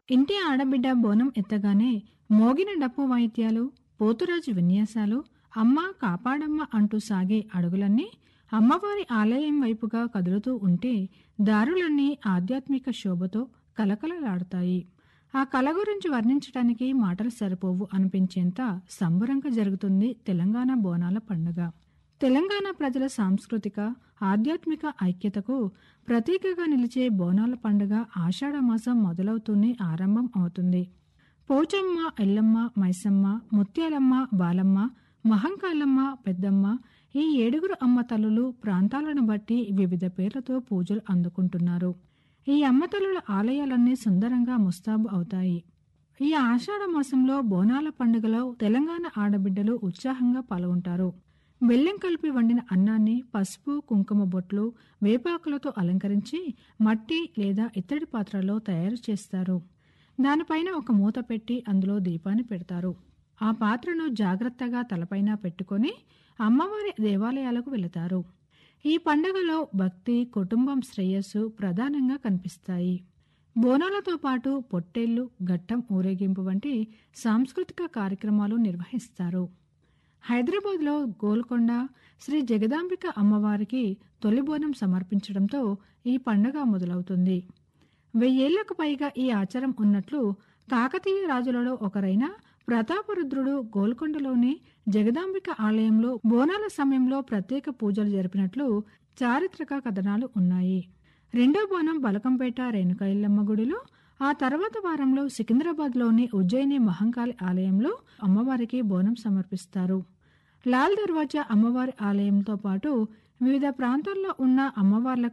ఇంటి ఆడబిడ్డ బోనం ఎత్తగానే మోగిన డప్పు వాయిద్యాలు పోతురాజు విన్యాసాలు అమ్మ కాపాడమ్మ అంటూ సాగే అడుగులన్నీ అమ్మవారి ఆలయం వైపుగా కదులుతూ ఉంటే దారులన్నీ ఆధ్యాత్మిక శోభతో కలకలలాడుతాయి ఆ కళ గురించి వర్ణించడానికి మాటలు సరిపోవు అనిపించేంత సంబరంగా జరుగుతుంది తెలంగాణ బోనాల పండుగ తెలంగాణ ప్రజల సాంస్కృతిక ఆధ్యాత్మిక ఐక్యతకు ప్రతీకగా నిలిచే బోనాల పండుగ ఆషాఢమాసం మొదలవుతూనే ఆరంభం అవుతుంది పోచమ్మ ఎల్లమ్మ మైసమ్మ ముత్యాలమ్మ బాలమ్మ మహంకాలమ్మ పెద్దమ్మ ఈ ఏడుగురు అమ్మ తల్లులు ప్రాంతాలను బట్టి వివిధ పేర్లతో పూజలు అందుకుంటున్నారు ఈ అమ్మ తల్లుల ఆలయాలన్నీ సుందరంగా ముస్తాబు అవుతాయి ఈ ఆషాఢ మాసంలో బోనాల పండుగలో తెలంగాణ ఆడబిడ్డలు ఉత్సాహంగా పాల్గొంటారు బెల్లం కలిపి వండిన అన్నాన్ని పసుపు కుంకుమ బొట్లు వేపాకులతో అలంకరించి మట్టి లేదా ఇత్తడి పాత్రలో తయారు చేస్తారు దానిపైన ఒక మూత పెట్టి అందులో దీపాన్ని పెడతారు ఆ పాత్రను జాగ్రత్తగా తలపైన పెట్టుకొని అమ్మవారి దేవాలయాలకు వెళతారు ఈ పండుగలో భక్తి కుటుంబం శ్రేయస్సు ప్రధానంగా కనిపిస్తాయి బోనాలతో పాటు పొట్టేళ్లు ఘట్టం ఊరేగింపు వంటి సాంస్కృతిక కార్యక్రమాలు నిర్వహిస్తారు హైదరాబాద్లో గోల్కొండ శ్రీ జగదాంబిక అమ్మవారికి తొలి బోనం సమర్పించడంతో ఈ పండుగ మొదలవుతుంది వెయ్యేళ్లకు పైగా ఈ ఆచారం ఉన్నట్లు కాకతీయ రాజులలో ఒకరైన ప్రతాపరుద్రుడు గోల్కొండలోని జగదాంబిక ఆలయంలో బోనాల సమయంలో ప్రత్యేక పూజలు జరిపినట్లు చారిత్రక కథనాలు ఉన్నాయి రెండో బోనం బలకంపేట రేణుకాయల్లమ్మ గుడిలో ఆ తర్వాత వారంలో సికింద్రాబాద్లోని ఉజ్జయిని మహంకాళి ఆలయంలో అమ్మవారికి బోనం సమర్పిస్తారు లాల్ దర్వాజా అమ్మవారి ఆలయంతో పాటు వివిధ ప్రాంతాల్లో ఉన్న అమ్మవార్లకు